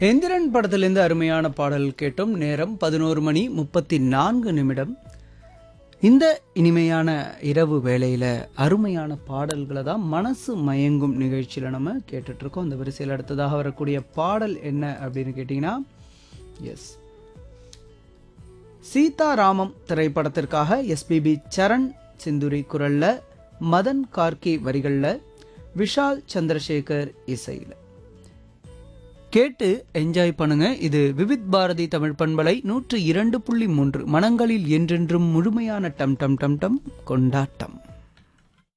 எந்திரன் படத்திலிருந்து அருமையான பாடல் கேட்டோம் நேரம் பதினோரு மணி முப்பத்தி நான்கு நிமிடம் இந்த இனிமையான இரவு வேளையில அருமையான பாடல்களை தான் மனசு மயங்கும் நிகழ்ச்சியில நம்ம கேட்டுட்டு இருக்கோம் அந்த வரிசையில் அடுத்ததாக வரக்கூடிய பாடல் என்ன அப்படின்னு கேட்டிங்கன்னா எஸ் சீதாராமம் திரைப்படத்திற்காக எஸ்பிபி சரண் சிந்துரி குரல்ல மதன் கார்கி வரிகள்ல விஷால் சந்திரசேகர் இசையில கேட்டு என்ஜாய் பண்ணுங்க இது விவித் பாரதி தமிழ் பண்பலை நூற்று இரண்டு புள்ளி மூன்று மனங்களில் என்றென்றும் முழுமையான டம் டம் டம் டம் கொண்டாட்டம்